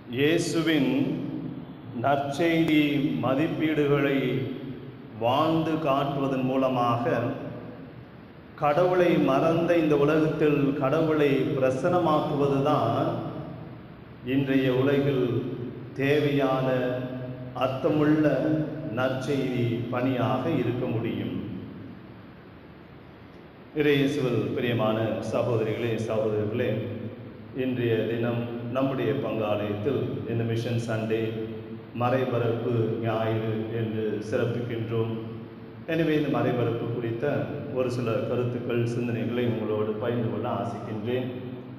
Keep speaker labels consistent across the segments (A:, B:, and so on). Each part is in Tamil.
A: இயேசுவின் நற்செய்தி மதிப்பீடுகளை வாழ்ந்து காட்டுவதன் மூலமாக கடவுளை மறந்த இந்த உலகத்தில் கடவுளை பிரசனமாக்குவதுதான் இன்றைய உலகில் தேவையான அர்த்தமுள்ள நற்செய்தி பணியாக இருக்க முடியும் இறையேசுவில் பிரியமான சகோதரிகளே சகோதரர்களே இன்றைய தினம் நம்முடைய பங்காலயத்தில் இந்த மிஷன் சண்டே மறைபரப்பு ஞாயிறு என்று சிறப்பிக்கின்றோம் எனவே இந்த மறைபரப்பு குறித்த ஒரு சில கருத்துக்கள் சிந்தனைகளை உங்களோடு பகிர்ந்து கொள்ள ஆசிக்கின்றேன்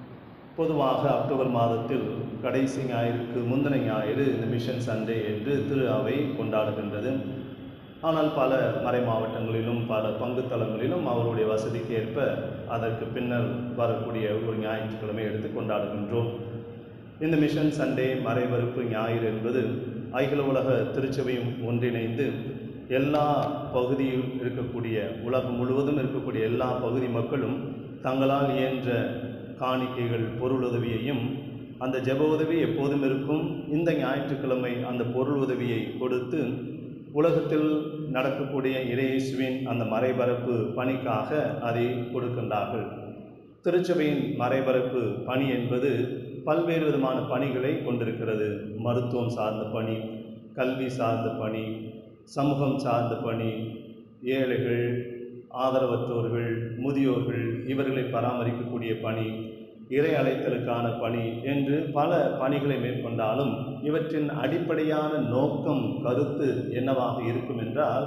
A: பொதுவாக அக்டோபர் மாதத்தில் கடைசி ஞாயிற்கு முந்தின ஞாயிறு இந்த மிஷன் சண்டே என்று திரு அவை கொண்டாடுகின்றது ஆனால் பல மறை மாவட்டங்களிலும் பல பங்குத்தலங்களிலும் அவருடைய வசதிக்கு ஏற்ப அதற்கு பின்னர் வரக்கூடிய ஒரு ஞாயிற்றுக்கிழமை எடுத்து கொண்டாடுகின்றோம் இந்த மிஷன் சண்டே மறைவறுப்பு ஞாயிறு என்பது அகில உலக திருச்சபையும் ஒன்றிணைந்து எல்லா பகுதியில் இருக்கக்கூடிய உலகம் முழுவதும் இருக்கக்கூடிய எல்லா பகுதி மக்களும் தங்களால் இயன்ற காணிக்கைகள் பொருளுதவியையும் அந்த ஜெப உதவி எப்போதும் இருக்கும் இந்த ஞாயிற்றுக்கிழமை அந்த பொருள் உதவியை கொடுத்து உலகத்தில் நடக்கக்கூடிய இறையேசுவின் அந்த மறைபரப்பு பணிக்காக அதை கொடுக்கின்றார்கள் திருச்சபையின் மறைபரப்பு பணி என்பது பல்வேறு விதமான பணிகளை கொண்டிருக்கிறது மருத்துவம் சார்ந்த பணி கல்வி சார்ந்த பணி சமூகம் சார்ந்த பணி ஏழைகள் ஆதரவற்றோர்கள் முதியோர்கள் இவர்களை பராமரிக்கக்கூடிய பணி இறை அழைத்தலுக்கான பணி என்று பல பணிகளை மேற்கொண்டாலும் இவற்றின் அடிப்படையான நோக்கம் கருத்து என்னவாக இருக்கும் என்றால்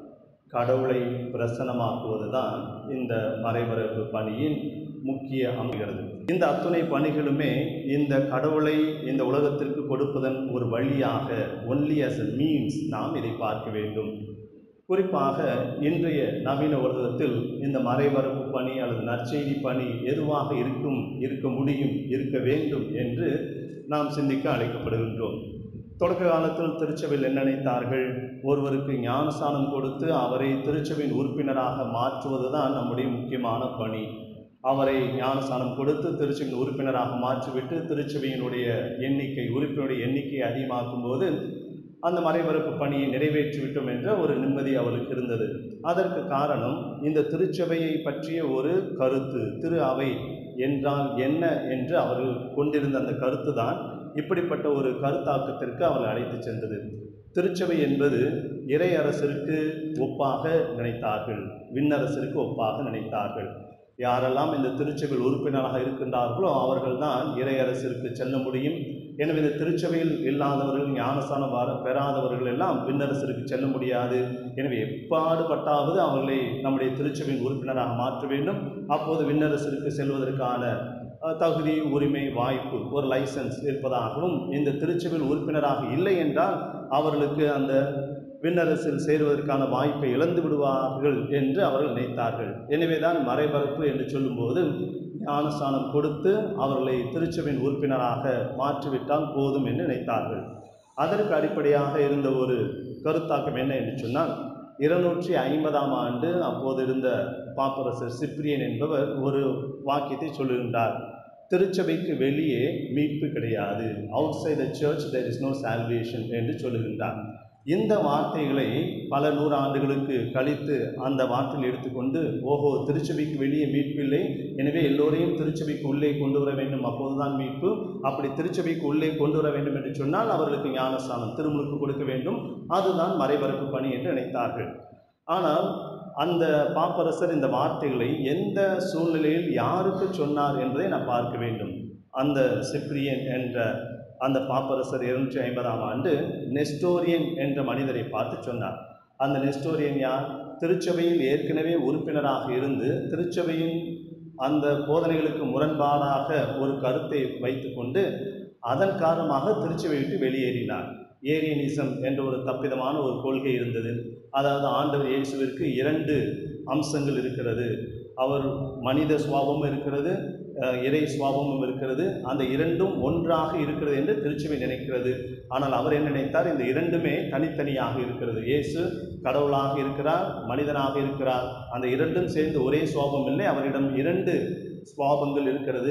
A: கடவுளை பிரசனமாக்குவதுதான் இந்த மறைமறைப்பு பணியின் முக்கிய அமைகிறது இந்த அத்துணை பணிகளுமே இந்த கடவுளை இந்த உலகத்திற்கு கொடுப்பதன் ஒரு வழியாக ஒன்லி as a மீன்ஸ் நாம் இதை பார்க்க வேண்டும் குறிப்பாக இன்றைய நவீன உலகத்தில் இந்த மறைபரப்பு பணி அல்லது நற்செய்தி பணி எதுவாக இருக்கும் இருக்க முடியும் இருக்க வேண்டும் என்று நாம் சிந்திக்க அழைக்கப்படுகின்றோம் தொடக்க காலத்தில் திருச்சபையில் என்ன நினைத்தார்கள் ஒருவருக்கு ஞானஸ்தானம் கொடுத்து அவரை திருச்சபையின் உறுப்பினராக மாற்றுவதுதான் நம்முடைய முக்கியமான பணி அவரை ஞானஸ்தானம் கொடுத்து திருச்சபையின் உறுப்பினராக மாற்றிவிட்டு திருச்சபையினுடைய எண்ணிக்கை உறுப்பினருடைய எண்ணிக்கையை அதிகமாக்கும் போது அந்த மறைபரப்பு பணியை நிறைவேற்றிவிட்டோம் என்ற ஒரு நிம்மதி அவளுக்கு இருந்தது அதற்கு காரணம் இந்த திருச்சபையை பற்றிய ஒரு கருத்து திரு அவை என்றால் என்ன என்று அவர்கள் கொண்டிருந்த அந்த கருத்து தான் இப்படிப்பட்ட ஒரு கருத்தாக்கத்திற்கு அவளை அழைத்து சென்றது திருச்சபை என்பது இறை அரசிற்கு ஒப்பாக நினைத்தார்கள் விண்ணரசிற்கு ஒப்பாக நினைத்தார்கள் யாரெல்லாம் இந்த திருச்சபையில் உறுப்பினராக இருக்கின்றார்களோ அவர்கள்தான் இறையரசிற்கு செல்ல முடியும் எனவே இந்த திருச்சபையில் இல்லாதவர்கள் ஞானஸ்தானம் வர பெறாதவர்கள் எல்லாம் விண்ணரசிற்கு செல்ல முடியாது எனவே எப்பாடுபட்டாவது அவர்களை நம்முடைய திருச்சபையின் உறுப்பினராக மாற்ற வேண்டும் அப்போது விண்ணரசிற்கு செல்வதற்கான அஹ், தகுதி உரிமை வாய்ப்பு ஒரு லைசன்ஸ் இருப்பதாகவும் இந்த திருச்சபையில் உறுப்பினராக இல்லை என்றால் அவர்களுக்கு அந்த விண்ணரசில் சேருவதற்கான வாய்ப்பை இழந்து விடுவார்கள் என்று அவர்கள் நினைத்தார்கள் எனவேதான் மறைபரப்பு என்று சொல்லும்போது ஞானஸ்தானம் கொடுத்து அவர்களை திருச்சபையின் உறுப்பினராக மாற்றிவிட்டால் போதும் என்று நினைத்தார்கள் அதற்கு அடிப்படையாக இருந்த ஒரு கருத்தாக்கம் என்ன என்று சொன்னால் இருநூற்றி ஐம்பதாம் ஆண்டு அப்போது இருந்த பாப்பரசர் சிப்ரியன் என்பவர் ஒரு வாக்கியத்தை சொல்லுகின்றார் திருச்சபைக்கு வெளியே மீட்பு கிடையாது outside the church there is no salvation என்று சொல்லுகின்றார் இந்த வார்த்தைகளை பல நூறு ஆண்டுகளுக்கு கழித்து அந்த வார்த்தையில் எடுத்துக்கொண்டு ஓஹோ திருச்சபைக்கு வெளியே மீட்பு இல்லை எனவே எல்லோரையும் திருச்சபைக்கு உள்ளே கொண்டு வர வேண்டும் அப்போதுதான் மீட்பு அப்படி திருச்சபைக்கு உள்ளே கொண்டு வர வேண்டும் என்று சொன்னால் அவர்களுக்கு ஞானஸ்தானம் திருமுழுக்கு கொடுக்க வேண்டும் அதுதான் மறைபரப்பு பணி என்று நினைத்தார்கள் ஆனால் அந்த பாப்பரசர் இந்த வார்த்தைகளை எந்த சூழ்நிலையில் யாருக்கு சொன்னார் என்பதை நான் பார்க்க வேண்டும் அந்த சிப்ரியன் என்ற அந்த பாப்பரசர் இருநூற்றி ஐம்பதாம் ஆண்டு நெஸ்டோரியன் என்ற மனிதரை பார்த்து சொன்னார் அந்த நெஸ்டோரியன் யார் திருச்சபையில் ஏற்கனவே உறுப்பினராக இருந்து திருச்சபையின் அந்த போதனைகளுக்கு முரண்பாடாக ஒரு கருத்தை வைத்துக்கொண்டு அதன் காரணமாக திருச்சபை விட்டு வெளியேறினார் ஏரியனிசம் என்ற ஒரு தப்பிதமான ஒரு கொள்கை இருந்தது அதாவது ஆண்டவர் இயேசுவிற்கு இரண்டு அம்சங்கள் இருக்கிறது அவர் மனித சுவாபமும் இருக்கிறது அஹ், இறை சுவாபமும் இருக்கிறது அந்த இரண்டும் ஒன்றாக இருக்கிறது என்று திருச்சபை நினைக்கிறது ஆனால் அவர் என்ன நினைத்தார் இந்த இரண்டுமே தனித்தனியாக இருக்கிறது இயேசு கடவுளாக இருக்கிறார் மனிதனாக இருக்கிறார் அந்த இரண்டும் சேர்ந்து ஒரே சுவாபம் இல்லை அவரிடம் இரண்டு சுவாபங்கள் இருக்கிறது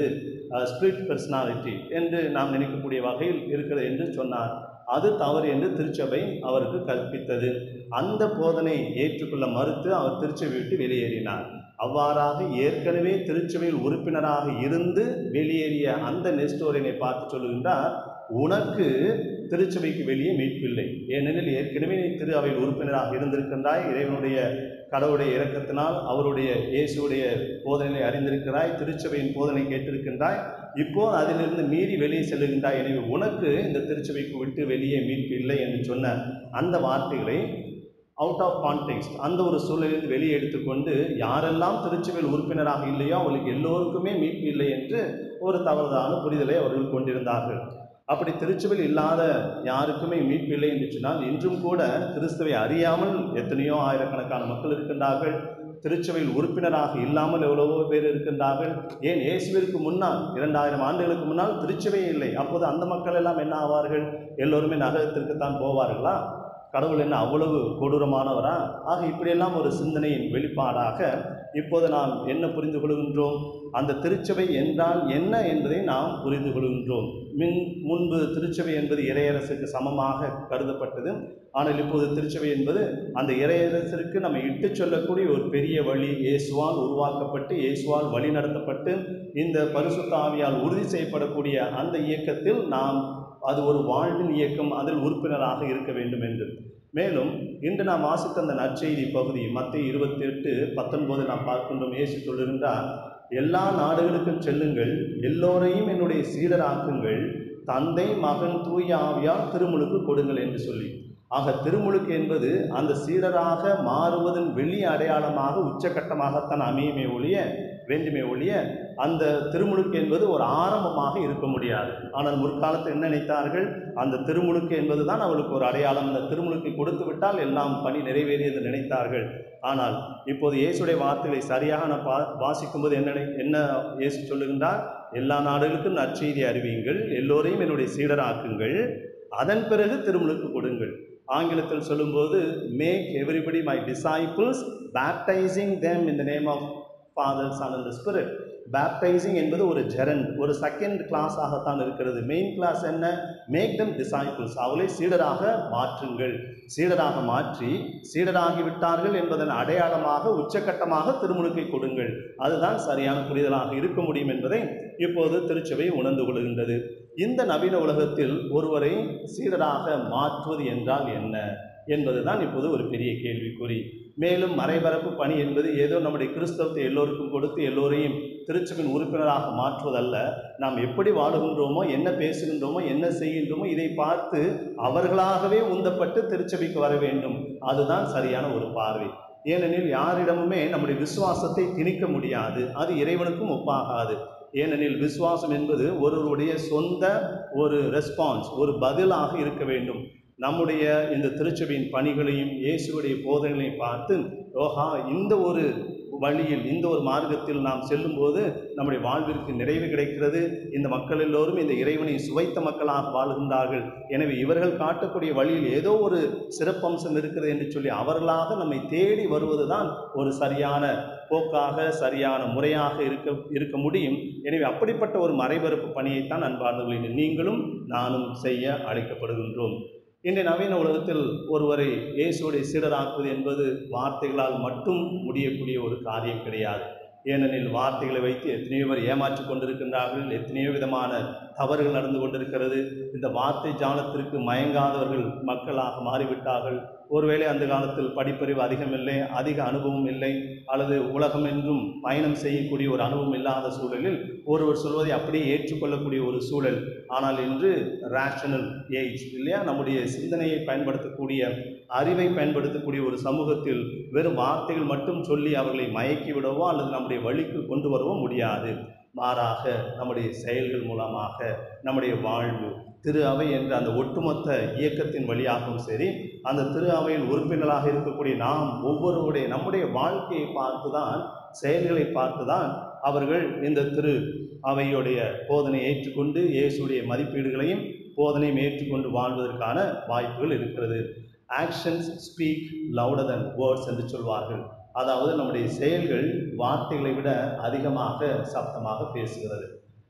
A: ஸ்பிரிட் பர்சனாலிட்டி என்று நாம் நினைக்கக்கூடிய வகையில் இருக்கிறது என்று சொன்னார் அது தவறு என்று திருச்சபை அவருக்கு கற்பித்தது அந்த போதனை ஏற்றுக்கொள்ள மறுத்து அவர் திருச்சபை விட்டு வெளியேறினார் அவ்வாறாக ஏற்கனவே திருச்சபையில் உறுப்பினராக இருந்து வெளியேறிய அந்த நெஸ்டோரினை பார்த்து சொல்லுகின்றார் உனக்கு திருச்சபைக்கு வெளியே மீட்பில்லை ஏனெனில் ஏற்கனவே நீ திரு அவையில் உறுப்பினராக இருந்திருக்கின்றாய் இறைவனுடைய கடவுளுடைய இரக்கத்தினால் அவருடைய இயேசுடைய போதனையை அறிந்திருக்கிறாய் திருச்சபையின் போதனை கேட்டிருக்கின்றாய் இப்போ அதிலிருந்து மீறி வெளியே செல்லுகின்றாய் எனவே உனக்கு இந்த திருச்சபைக்கு விட்டு வெளியே மீட்பு இல்லை என்று சொன்ன அந்த வார்த்தைகளை அவுட் ஆஃப் கான்டெக்ஸ்ட் அந்த ஒரு சூழலில் வெளியே எடுத்துக்கொண்டு யாரெல்லாம் திருச்சபையில் உறுப்பினராக இல்லையோ அவர்களுக்கு எல்லோருக்குமே மீட்பு இல்லை என்று ஒரு தவறுதான புரிதலை அவர்கள் கொண்டிருந்தார்கள் அப்படி திருச்சபையில் இல்லாத யாருக்குமே மீட்பு இல்லை என்று சொன்னால் இன்றும் கூட கிறிஸ்துவை அறியாமல் எத்தனையோ ஆயிரக்கணக்கான மக்கள் இருக்கின்றார்கள் திருச்சபையில் உறுப்பினராக இல்லாமல் எவ்வளவோ பேர் இருக்கின்றார்கள் ஏன் இயேசுவிற்கு முன்னால் இரண்டாயிரம் ஆண்டுகளுக்கு முன்னால் திருச்சபையே இல்லை அப்போது அந்த மக்கள் எல்லாம் என்ன ஆவார்கள் எல்லோருமே நகரத்திற்குத்தான் போவார்களா கடவுள் என்ன அவ்வளவு கொடூரமானவரா ஆக இப்படியெல்லாம் ஒரு சிந்தனையின் வெளிப்பாடாக இப்போது நாம் என்ன புரிந்து கொள்கின்றோம் அந்த திருச்சபை என்றால் என்ன என்பதை நாம் புரிந்து கொள்கின்றோம் மின் முன்பு திருச்சபை என்பது இறையரசுக்கு சமமாக கருதப்பட்டது ஆனால் இப்போது திருச்சபை என்பது அந்த இறையரசிற்கு நம்ம இட்டு சொல்லக்கூடிய ஒரு பெரிய வழி இயேசுவால் உருவாக்கப்பட்டு இயேசுவால் வழி நடத்தப்பட்டு இந்த பரிசுத்த ஆவியால் உறுதி செய்யப்படக்கூடிய அந்த இயக்கத்தில் நாம் அது ஒரு வாழ்வின் இயக்கம் அதில் உறுப்பினராக இருக்க வேண்டும் என்று மேலும் இன்று நாம் வாசித்த அந்த நற்செய்தி பகுதி மத்திய இருபத்தி எட்டு பத்தொன்பது நாம் பார்க்கின்றோம் இயேசு சொல்லுகின்றார் எல்லா நாடுகளுக்கும் செல்லுங்கள் எல்லோரையும் என்னுடைய சீடராக்குங்கள் தந்தை மகன் தூய ஆவியால் திருமுழுக்கு கொடுங்கள் என்று சொல்லி ஆக திருமுழுக்கு என்பது அந்த சீடராக மாறுவதன் வெளி அடையாளமாக உச்சகட்டமாகத்தான் அமையுமே ஒழிய வேண்டுமே ஒழிய அந்த திருமுழுக்கு என்பது ஒரு ஆரம்பமாக இருக்க முடியாது ஆனால் முற்காலத்தில் என்ன நினைத்தார்கள் அந்த திருமுழுக்கு என்பது தான் அவளுக்கு ஒரு அடையாளம் அந்த திருமுழுக்கை கொடுத்து விட்டால் எல்லாம் பணி நிறைவேறியது நினைத்தார்கள் ஆனால் இப்போது இயேசுடைய வார்த்தைகளை சரியாக நான் பா வாசிக்கும்போது என்ன நினை- என்ன இயேசு சொல்லுகின்றார் எல்லா நாடுகளுக்கும் நற்செய்தி அறிவியுங்கள் எல்லோரையும் என்னுடைய சீடராக்குங்கள் அதன் பிறகு திருமுழுக்கு கொடுங்கள் ஆங்கிலத்தில் சொல்லும்போது make everybody my disciples baptizing them in the name of Father, Son and the Spirit. Baptizing என்பது ஒரு ஜெரண்ட் ஒரு செகண்ட் கிளாஸ் ஆகத்தான் இருக்கிறது மெயின் கிளாஸ் என்ன மேக் them disciples அவளை சீடராக மாற்றுங்கள் சீடராக மாற்றி சீடராகி விட்டார்கள் என்பதன் அடையாளமாக உச்சக்கட்டமாக திருமுழுக்கை கொடுங்கள் அதுதான் சரியான புரிதலாக இருக்க முடியும் என்பதை இப்போது திருச்சபை உணர்ந்து கொள்கின்றது இந்த நவீன உலகத்தில் ஒருவரை சீடராக மாற்றுவது என்றால் என்ன என்பதுதான் இப்போது ஒரு பெரிய கேள்விக்குறி மேலும் மறைபரப்பு பணி என்பது ஏதோ நம்முடைய கிறிஸ்தவத்தை எல்லோருக்கும் கொடுத்து எல்லோரையும் திருச்சபையின் உறுப்பினராக மாற்றுவதல்ல நாம் எப்படி வாழுகின்றோமோ என்ன பேசுகின்றோமோ என்ன செய்கின்றோமோ இதை பார்த்து அவர்களாகவே உந்தப்பட்டு திருச்சபைக்கு வர வேண்டும் அதுதான் சரியான ஒரு பார்வை ஏனெனில் யாரிடமுமே நம்முடைய விசுவாசத்தை திணிக்க முடியாது அது இறைவனுக்கும் ஒப்பாகாது ஏனெனில் விசுவாசம் என்பது ஒருவருடைய சொந்த ஒரு ரெஸ்பான்ஸ் ஒரு பதிலாக இருக்க வேண்டும் நம்முடைய இந்த திருச்சபையின் பணிகளையும் இயேசுவுடைய போதனைகளையும் பார்த்து ஓஹா இந்த ஒரு வழியில் இந்த ஒரு மார்க்கத்தில் நாம் செல்லும்போது நம்முடைய வாழ்விற்கு நிறைவு கிடைக்கிறது இந்த மக்கள் எல்லோரும் இந்த இறைவனை சுவைத்த மக்களாக வாழ்கின்றார்கள் எனவே இவர்கள் காட்டக்கூடிய வழியில் ஏதோ ஒரு சிறப்பம்சம் இருக்கிறது என்று சொல்லி அவர்களாக நம்மை தேடி வருவதுதான் ஒரு சரியான போக்காக சரியான முறையாக இருக்க இருக்க முடியும் எனவே அப்படிப்பட்ட ஒரு மறைபரப்பு பணியைத்தான் அன்பார்ந்தவர்களின் நீங்களும் நானும் செய்ய அழைக்கப்படுகின்றோம் இன்றைய நவீன உலகத்தில் ஒருவரை இயேசுடைய சீடராக்குவது என்பது வார்த்தைகளால் மட்டும் முடியக்கூடிய ஒரு காரியம் கிடையாது ஏனெனில் வார்த்தைகளை வைத்து எத்தனையோ பேர் ஏமாற்றிக் கொண்டிருக்கின்றார்கள் எத்தனையோ விதமான தவறுகள் நடந்து கொண்டிருக்கிறது இந்த வார்த்தை ஜாலத்திற்கு மயங்காதவர்கள் மக்களாக மாறிவிட்டார்கள் ஒருவேளை அந்த காலத்தில் படிப்பறிவு அதிகம் இல்லை அதிக அனுபவம் இல்லை அல்லது உலகம் என்றும் பயணம் செய்யக்கூடிய ஒரு அனுபவம் இல்லாத சூழலில் ஒருவர் சொல்வதை அப்படியே ஏற்றுக்கொள்ளக்கூடிய ஒரு சூழல் ஆனால் இன்று ரேஷனல் ஏஜ் இல்லையா நம்முடைய சிந்தனையை பயன்படுத்தக்கூடிய அறிவை பயன்படுத்தக்கூடிய ஒரு சமூகத்தில் வெறும் வார்த்தைகள் மட்டும் சொல்லி அவர்களை மயக்கி விடவோ அல்லது நம்முடைய வழிக்கு கொண்டு வரவோ முடியாது மாறாக நம்முடைய செயல்கள் மூலமாக நம்முடைய வாழ்வு திரு அவை என்ற அந்த ஒட்டுமொத்த இயக்கத்தின் வழியாகவும் சரி அந்த திரு அவையில் உறுப்பினராக இருக்கக்கூடிய நாம் ஒவ்வொருவருடைய நம்முடைய வாழ்க்கையை பார்த்துதான் செயல்களை பார்த்துதான் அவர்கள் இந்த திரு அவையுடைய போதனையை ஏற்றுக்கொண்டு இயேசுடைய மதிப்பீடுகளையும் போதனையும் ஏற்றுக்கொண்டு வாழ்வதற்கான வாய்ப்புகள் இருக்கிறது actions speak louder than words என்று சொல்வார்கள் அதாவது நம்முடைய செயல்கள் வார்த்தைகளை விட அதிகமாக சப்தமாக பேசுகிறது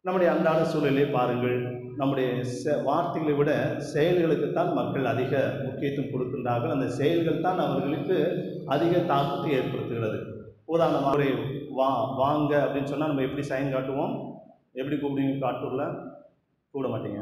A: நம்முடைய அன்றாட சூழலை பாருங்கள் நம்முடைய செ- வார்த்தைகளை விட செயல்களுக்குத்தான் மக்கள் அதிக முக்கியத்துவம் கொடுக்கின்றார்கள் அந்த செயல்கள் தான் அவர்களுக்கு அதிக தாக்கத்தை ஏற்படுத்துகிறது உதாரணமாக ஒரு வா வாங்க அப்படின்னு சொன்னால் நம்ம எப்படி சைன் காட்டுவோம் எப்படி கூப்பிடுவீங்க காட்டூரில் கூப்பிட மாட்டீங்க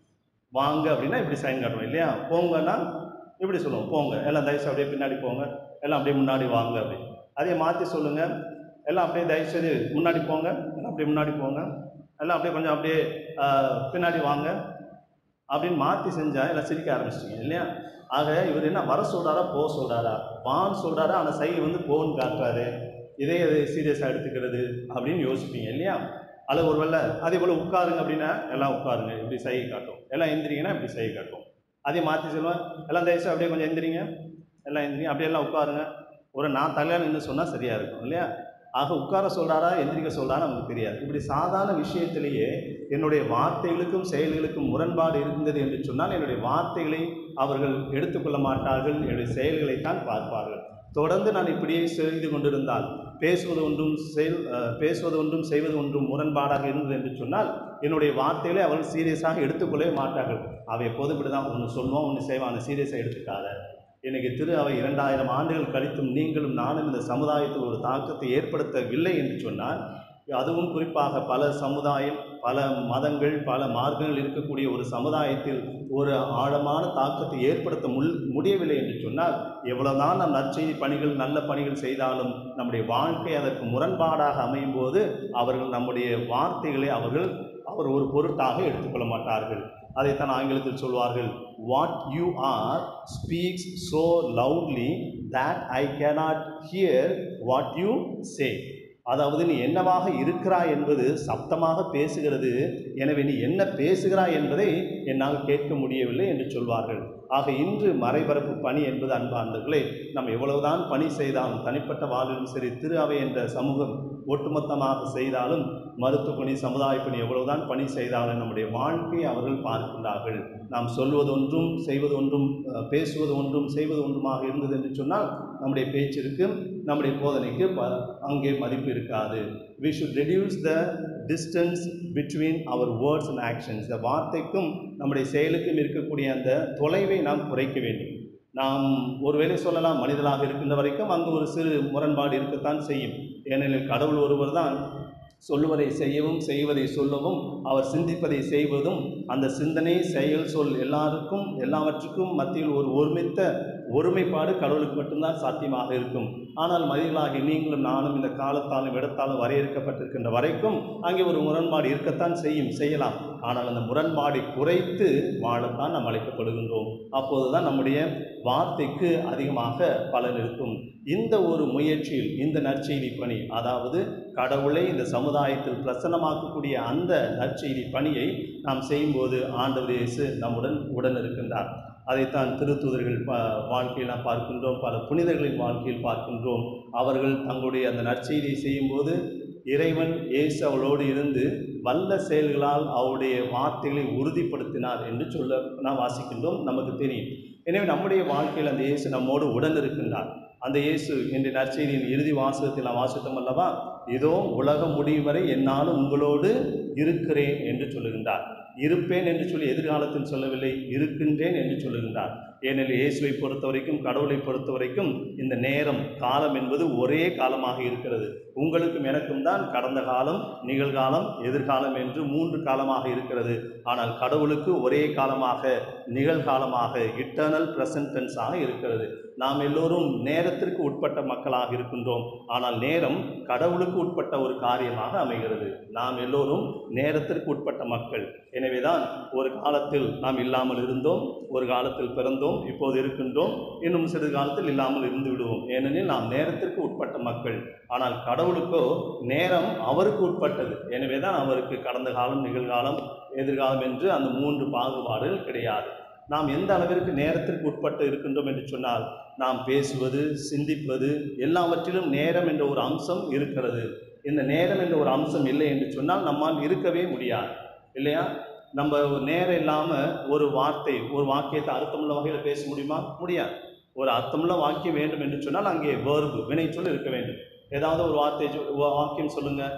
A: வாங்க அப்படின்னா இப்படி சைன் காட்டுவோம் இல்லையா போங்கன்னா இப்படி சொல்லுவோம் போங்க எல்லாம் தயவுசெய்து அப்படியே பின்னாடி போங்க எல்லாம் அப்படியே முன்னாடி வாங்க அப்படி அதே மாற்றி சொல்லுங்கள் எல்லாம் அப்படியே தயவுசெய்து முன்னாடி போங்க எல்லாம் அப்படியே முன்னாடி போங்க எல்லாம் அப்படியே கொஞ்சம் அப்படியே ஆஹ், பின்னாடி வாங்க அப்படின்னு மாற்றி செஞ்சால் எல்லாம் சிரிக்க ஆரம்பிச்சிட்டிங்க இல்லையா ஆக இவர் என்ன வர சொல்கிறாரா போக சொல்கிறாரா வான்னு சொல்கிறாரா ஆனால் சை வந்து போன்னு காட்டுறாரு இதே அது சீரியஸாக எடுத்துக்கிறது அப்படின்னு யோசிப்பீங்க இல்லையா அல்லது ஒருவேளை அதே போல் உட்காருங்க அப்படின்னா எல்லாம் உட்காருங்க இப்படி சை காட்டும் எல்லாம் எந்திரிங்கன்னா இப்படி சை காட்டும் அதே மாற்றி சொல்லுவேன் எல்லாம் தயவுசெய்து அப்படியே கொஞ்சம் எந்திரிங்க எல்லாம் எந்திரிங்க அப்படியே எல்லாம் உட்காருங்க ஒரு நான் தலையாக நின்று சொன்னால் சரியாக இருக்கும் இல்லையா ஆக உட்கார சொல்கிறாரா எந்திரிக்க சொல்கிறாரா நமக்கு தெரியாது இப்படி சாதாரண விஷயத்திலேயே என்னுடைய வார்த்தைகளுக்கும் செயல்களுக்கும் முரண்பாடு இருந்தது என்று சொன்னால் என்னுடைய வார்த்தைகளை அவர்கள் எடுத்துக்கொள்ள மாட்டார்கள் என்னுடைய செயல்களைத்தான் பார்ப்பார்கள் தொடர்ந்து நான் இப்படியே செய்து கொண்டிருந்தால் பேசுவது ஒன்றும் செயல் அஹ், பேசுவது ஒன்றும் செய்வது ஒன்றும் முரண்பாடாக இருந்தது என்று சொன்னால் என்னுடைய வார்த்தைகளை அவர்கள் சீரியஸாக எடுத்துக்கொள்ளவே மாட்டார்கள் அவை எப்போதும் இப்படி தான் ஒன்று சொல்லுவோம் ஒன்று செய்வான் அந்த சீரியஸாக எடுத்துக்காத இன்னைக்கு திரு அவை இரண்டாயிரம் ஆண்டுகள் கழித்தும் நீங்களும் நானும் இந்த சமுதாயத்தில் ஒரு தாக்கத்தை ஏற்படுத்தவில்லை என்று சொன்னால் அதுவும் குறிப்பாக பல சமுதாயம் பல மதங்கள் பல மார்க்கங்கள் இருக்கக்கூடிய ஒரு சமுதாயத்தில் ஒரு ஆழமான தாக்கத்தை ஏற்படுத்த முல் முடியவில்லை என்று சொன்னால் எவ்வளவுதான் நம் நற்செய்தி பணிகள் நல்ல பணிகள் செய்தாலும் நம்முடைய வாழ்க்கை அதற்கு முரண்பாடாக அமையும் போது அவர்கள் நம்முடைய வார்த்தைகளை அவர்கள் அவர் ஒரு பொருட்டாக எடுத்துக்கொள்ள மாட்டார்கள் அதைத்தான் ஆங்கிலத்தில் சொல்வார்கள் what you are speaks so loudly that I cannot hear what you say அதாவது நீ என்னவாக இருக்கிறாய் என்பது சப்தமாக பேசுகிறது எனவே நீ என்ன பேசுகிறாய் என்பதை என்னால் கேட்க முடியவில்லை என்று சொல்வார்கள் ஆக இன்று மறைபரப்பு பணி என்பது அன்பாண்டர்களே நாம் எவ்வளவுதான் பணி செய்தாலும் தனிப்பட்ட வாழ்விலும் சரி திரு அவை என்ற சமூகம் ஒட்டுமொத்தமாக செய்தாலும் மருத்துவ பணி சமுதாய பணி எவ்வளவுதான் பணி செய்தாலும் நம்முடைய வாழ்க்கையை அவர்கள் பார்க்கின்றார்கள் நாம் சொல்வது ஒன்றும் செய்வது ஒன்றும் அஹ், பேசுவது ஒன்றும் செய்வது ஒன்றுமாக இருந்தது என்று சொன்னால் நம்முடைய பேச்சிற்கு நம்முடைய போதனைக்கு ப அங்கே மதிப்பு இருக்காது we should reduce the distance between our words and actions இந்த வார்த்தைக்கும் நம்முடைய செயலுக்கும் இருக்கக்கூடிய அந்த தொலைவை நாம் குறைக்க வேண்டும் நாம் ஒருவேளை சொல்லலாம் மனிதனாக இருக்கின்ற வரைக்கும் அங்கு ஒரு சிறு முரண்பாடு இருக்கத்தான் செய்யும் ஏனெனில் கடவுள் ஒருவர் தான் சொல்லுவதை செய்யவும் செய்வதை சொல்லவும் அவர் சிந்திப்பதை செய்வதும் அந்த சிந்தனை செயல் சொல் எல்லாருக்கும் எல்லாவற்றுக்கும் மத்தியில் ஒரு ஒருமித்த ஒருமைப்பாடு கடவுளுக்கு மட்டும்தான் சாத்தியமாக இருக்கும் ஆனால் மனிதர்களாகி நீங்களும் நானும் இந்த காலத்தாலும் இடத்தாலும் வரையறுக்கப்பட்டிருக்கின்ற வரைக்கும் அங்கே ஒரு முரண்பாடு இருக்கத்தான் செய்யும் செய்யலாம் ஆனால் அந்த முரண்பாடை குறைத்து வாழத்தான் நாம் அழைக்கப்படுகின்றோம் அப்போதுதான் நம்முடைய வார்த்தைக்கு அதிகமாக பலன் இருக்கும் இந்த ஒரு முயற்சியில் இந்த நற்செய்தி பணி அதாவது கடவுளை இந்த சமுதாயத்தில் பிரசன்னமாக்கக்கூடிய அந்த நற்செய்தி பணியை நாம் செய்யும்போது ஆண்டவர் இயேசு நம்முடன் உடன் இருக்கின்றார் அதைத்தான் திருத்தூதர்கள் ப வாழ்க்கையில் நாம் பார்க்கின்றோம் பல புனிதர்களின் வாழ்க்கையில் பார்க்கின்றோம் அவர்கள் தங்களுடைய அந்த நற்செய்தியை செய்யும்போது இறைவன் இயேசு அவளோடு இருந்து வல்ல செயல்களால் அவருடைய வார்த்தைகளை உறுதிப்படுத்தினார் என்று சொல்ல நாம் வாசிக்கின்றோம் நமக்கு தெரியும் எனவே நம்முடைய வாழ்க்கையில் அந்த இயேசு நம்மோடு உடன் இருக்கின்றார் அந்த இயேசு என்ற நற்செய்தியின் இறுதி வாசகத்தில் நாம் வாசித்தோம் அல்லவா இதோ உலகம் முடியும் வரை என்னாலும் உங்களோடு இருக்கிறேன் என்று சொல்லுகின்றார் இருப்பேன் என்று சொல்லி எதிர்காலத்தில் சொல்லவில்லை இருக்கின்றேன் என்று சொல்லுகின்றார் ஏனெனில் இயேசுவை பொறுத்த வரைக்கும் கடவுளை பொறுத்த வரைக்கும் இந்த நேரம் காலம் என்பது ஒரே காலமாக இருக்கிறது உங்களுக்கும் எனக்கும் தான் கடந்த காலம் நிகழ்காலம் எதிர்காலம் என்று மூன்று காலமாக இருக்கிறது ஆனால் கடவுளுக்கு ஒரே காலமாக நிகழ்காலமாக இட்டர்னல் பிரசன்டென்ஸாக இருக்கிறது நாம் எல்லோரும் நேரத்திற்கு உட்பட்ட மக்களாக இருக்கின்றோம் ஆனால் நேரம் கடவுளுக்கு உட்பட்ட ஒரு காரியமாக அமைகிறது நாம் எல்லோரும் நேரத்திற்கு உட்பட்ட மக்கள் எனவேதான் ஒரு காலத்தில் நாம் இல்லாமல் இருந்தோம் ஒரு காலத்தில் பிறந்தோம் இப்போது இருக்கின்றோம் இன்னும் சிறிது காலத்தில் இல்லாமல் இருந்து விடுவோம் ஏனெனில் நாம் நேரத்திற்கு உட்பட்ட மக்கள் ஆனால் கடவுளுக்கோ நேரம் அவருக்கு உட்பட்டது எனவே தான் அவருக்கு கடந்த காலம் நிகழ்காலம் எதிர்காலம் என்று அந்த மூன்று பாகுபாடுகள் கிடையாது நாம் எந்த அளவிற்கு நேரத்திற்கு உட்பட்டு இருக்கின்றோம் என்று சொன்னால் நாம் பேசுவது சிந்திப்பது எல்லாவற்றிலும் நேரம் என்ற ஒரு அம்சம் இருக்கிறது இந்த நேரம் என்ற ஒரு அம்சம் இல்லை என்று சொன்னால் நம்மால் இருக்கவே முடியாது இல்லையா நம்ம ஒரு நேரம் இல்லாமல் ஒரு வார்த்தை ஒரு வாக்கியத்தை அர்த்தமுள்ள வகையில் பேச முடியுமா முடியாது ஒரு அர்த்தமுள்ள வாக்கியம் வேண்டும் என்று சொன்னால் அங்கே வேர்பு வினைச்சொல் இருக்க வேண்டும் ஏதாவது ஒரு வார்த்தை சொ- வா- வாக்கியம் சொல்லுங்க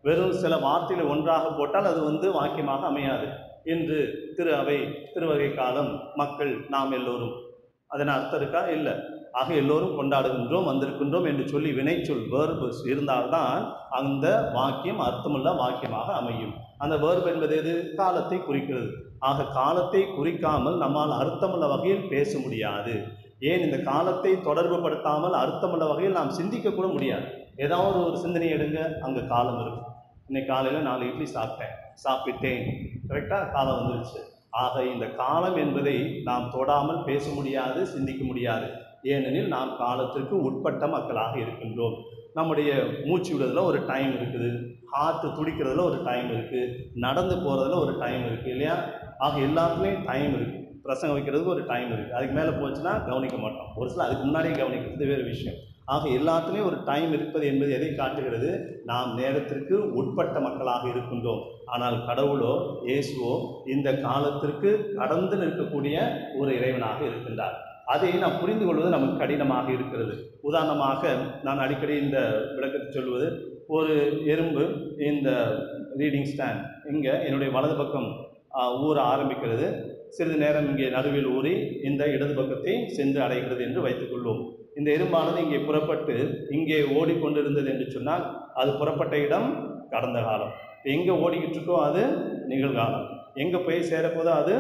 A: வெறும் சில வார்த்தைகளை ஒன்றாக போட்டால் அது வந்து வாக்கியமாக அமையாது இன்று திரு அவை திருவகை காலம் மக்கள் நாம் எல்லோரும் அதன் அர்த்தம் இருக்கா இல்லை ஆக எல்லோரும் கொண்டாடுகின்றோம் வந்திருக்கின்றோம் என்று சொல்லி வினைச்சொல் வேர்பு இருந்தால்தான் அந்த வாக்கியம் அர்த்தமுள்ள வாக்கியமாக அமையும் அந்த வேர்பு என்பது எது காலத்தை குறிக்கிறது ஆக காலத்தை குறிக்காமல் நம்மால் அர்த்தமுள்ள வகையில் பேச முடியாது ஏன் இந்த காலத்தை தொடர்பு படுத்தாமல் அர்த்தமுள்ள வகையில் நாம் சிந்திக்க கூட முடியாது ஏதாவது ஒரு சிந்தனை எடுங்க அங்கே காலம் இருக்கும் இன்னைக்கு காலையில் நாலு இட்லி சாப்பிட்டேன் சாப்பிட்டேன் கரெக்டாக காலம் வந்துருச்சு ஆக இந்த காலம் என்பதை நாம் தொடாமல் பேச முடியாது சிந்திக்க முடியாது ஏனெனில் நாம் காலத்திற்கு உட்பட்ட மக்களாக இருக்கின்றோம் நம்முடைய மூச்சு விடுறதுல ஒரு டைம் இருக்குது ஹார்ட் துடிக்கிறதுல ஒரு டைம் இருக்குது நடந்து போகிறதுல ஒரு டைம் இருக்குது இல்லையா ஆக எல்லாத்துலேயும் டைம் இருக்குது பிரசங்கம் வைக்கிறதுக்கு ஒரு டைம் இருக்குது அதுக்கு மேலே போச்சுன்னா கவனிக்க மாட்டோம் ஒரு சில அதுக்கு முன்னாடியே கவனிக்கிறது வேறு விஷயம் ஆக எல்லாத்துலேயும் ஒரு டைம் இருப்பது என்பது எதை காட்டுகிறது நாம் நேரத்திற்கு உட்பட்ட மக்களாக இருக்கின்றோம் ஆனால் கடவுளோ இயேசுவோ இந்த காலத்திற்கு கடந்து நிற்கக்கூடிய ஒரு இறைவனாக இருக்கின்றார் அதை நாம் புரிந்து கொள்வது நமக்கு கடினமாக இருக்கிறது உதாரணமாக நான் அடிக்கடி இந்த விளக்கத்தை சொல்வது ஒரு எறும்பு இந்த ரீடிங் ஸ்டாண்ட் இங்கே என்னுடைய வலது பக்கம் ஆ, ஊற ஆரம்பிக்கிறது சிறிது நேரம் இங்கே நடுவில் ஊறி இந்த இடது பக்கத்தை சென்று அடைகிறது என்று வைத்துக்கொள்வோம் இந்த எறும்பானது இங்கே புறப்பட்டு இங்கே ஓடிக்கொண்டிருந்தது என்று சொன்னால் அது புறப்பட்ட இடம் கடந்த காலம் எங்கே ஓடிக்கிட்டு இருக்கோ அது நிகழ்காலம் எங்கே போய் சேரப்போதோ அது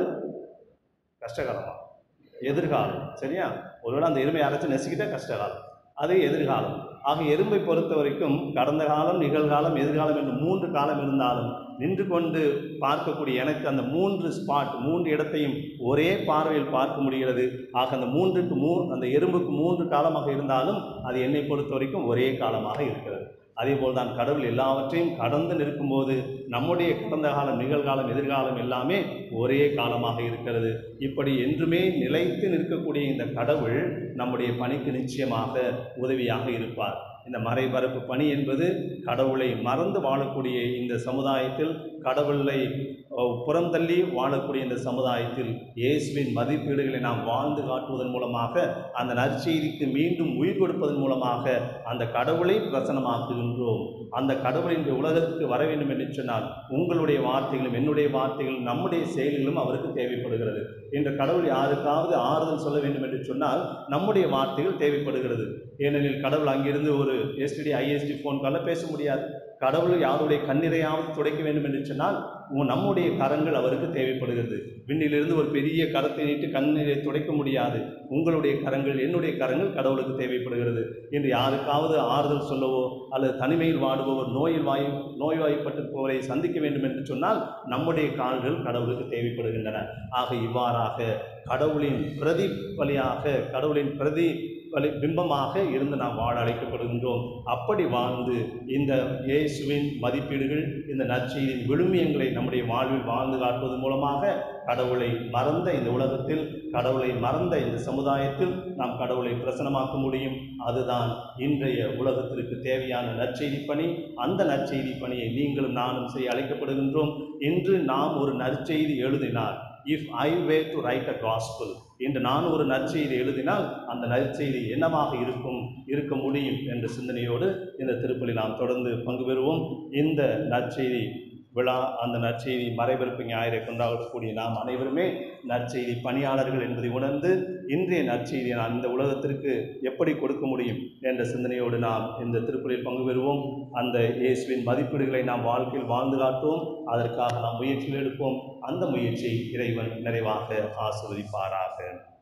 A: கஷ்டகாலமா எதிர்காலம் சரியா ஒருவேளை அந்த எறும்பை அரைச்சு நெசிக்கிட்டா கஷ்டகாலம் அது எதிர்காலம் ஆக எறும்பை பொறுத்த வரைக்கும் கடந்த காலம் நிகழ்காலம் எதிர்காலம் என்று மூன்று காலம் இருந்தாலும் நின்று கொண்டு பார்க்கக்கூடிய எனக்கு அந்த மூன்று ஸ்பாட் மூன்று இடத்தையும் ஒரே பார்வையில் பார்க்க முடிகிறது ஆக அந்த மூன்றுக்கு மூ அந்த எறும்புக்கு மூன்று காலமாக இருந்தாலும் அது என்னை பொறுத்த வரைக்கும் ஒரே காலமாக இருக்கிறது அதேபோல் தான் கடவுள் எல்லாவற்றையும் கடந்து நிற்கும்போது நம்முடைய கடந்த காலம் நிகழ்காலம் எதிர்காலம் எல்லாமே ஒரே காலமாக இருக்கிறது இப்படி என்றுமே நிலைத்து நிற்கக்கூடிய இந்த கடவுள் நம்முடைய பணிக்கு நிச்சயமாக உதவியாக இருப்பார் இந்த மறைபரப்பு பணி என்பது கடவுளை மறந்து வாழக்கூடிய இந்த சமுதாயத்தில் கடவுளை அஹ், புறந்தள்ளி வாழக்கூடிய இந்த சமுதாயத்தில் இயேசுவின் மதிப்பீடுகளை நாம் வாழ்ந்து காட்டுவதன் மூலமாக அந்த நற்செய்திக்கு மீண்டும் உயிர் கொடுப்பதன் மூலமாக அந்த கடவுளை பிரசனமாக்குகின்றோம் அந்த கடவுள் இந்த உலகத்துக்கு வர வேண்டும் என்று சொன்னால் உங்களுடைய வார்த்தைகளும் என்னுடைய வார்த்தைகளும் நம்முடைய செயல்களும் அவருக்கு தேவைப்படுகிறது இன்று கடவுள் யாருக்காவது ஆறுதல் சொல்ல வேண்டும் என்று சொன்னால் நம்முடைய வார்த்தைகள் தேவைப்படுகிறது ஏனெனில் கடவுள் அங்கிருந்து ஒரு எஸ்டிடி ஐஎஸ்டி ஃபோன் காலில் பேச முடியாது கடவுள் யாருடைய கண்ணீரையாவது துடைக்க வேண்டும் என்று சொன்னால் உ- நம்முடைய கரங்கள் அவருக்கு தேவைப்படுகிறது விண்ணிலிருந்து ஒரு பெரிய கரத்தை நீட்டு கண்ணீரை துடைக்க முடியாது உங்களுடைய கரங்கள் என்னுடைய கரங்கள் கடவுளுக்கு தேவைப்படுகிறது என்று யாருக்காவது ஆறுதல் சொல்லவோ அல்லது தனிமையில் வாடுபவர் நோயில் வாய் நோய்வாய்ப்பட்டிருப்பவரை சந்திக்க வேண்டும் என்று சொன்னால் நம்முடைய கால்கள் கடவுளுக்கு தேவைப்படுகின்றன ஆக இவ்வாறாக கடவுளின் பிரதிபலியாக கடவுளின் பிரதி பலி பிம்பமாக இருந்து நாம் வாழ அழைக்கப்படுகின்றோம் அப்படி வாழ்ந்து இந்த இயேசுவின் மதிப்பீடுகள் இந்த நற்செய்தியின் விழுமியங்களை நம்முடைய வாழ்வில் வாழ்ந்து காட்டுவதன் மூலமாக கடவுளை மறந்த இந்த உலகத்தில் கடவுளை மறந்த இந்த சமுதாயத்தில் நாம் கடவுளை பிரசனமாக்க முடியும் அதுதான் இன்றைய உலகத்திற்கு தேவையான நற்செய்தி பணி அந்த நற்செய்தி பணியை நீங்களும் நானும் செய்ய அழைக்கப்படுகின்றோம் இன்று நாம் ஒரு நற்செய்தி எழுதினால் if I were to write a gospel இன்று நான் ஒரு நற்செய்தி எழுதினால் அந்த நற்செய்தி என்னவாக இருக்கும் இருக்க முடியும் என்ற சிந்தனையோடு இந்த திருப்பலி நாம் தொடர்ந்து பங்கு பெறுவோம் இந்த நற்செய்தி விழா அந்த நற்செய்தி மறைபரப்பு ஞாயிறை கொண்டாடக்கூடிய நாம் அனைவருமே நற்செய்தி பணியாளர்கள் என்பதை உணர்ந்து இன்றைய நற்செய்தியை நான் இந்த உலகத்திற்கு எப்படி கொடுக்க முடியும் என்ற சிந்தனையோடு நாம் இந்த திருப்பலியில் பங்கு பெறுவோம் அந்த இயேசுவின் மதிப்பீடுகளை நாம் வாழ்க்கையில் வாழ்ந்து காட்டுவோம் அதற்காக நாம் முயற்சிகள் எடுப்போம் அந்த முயற்சியை இறைவன் நிறைவாக ஆசிர்வதிப்பாராக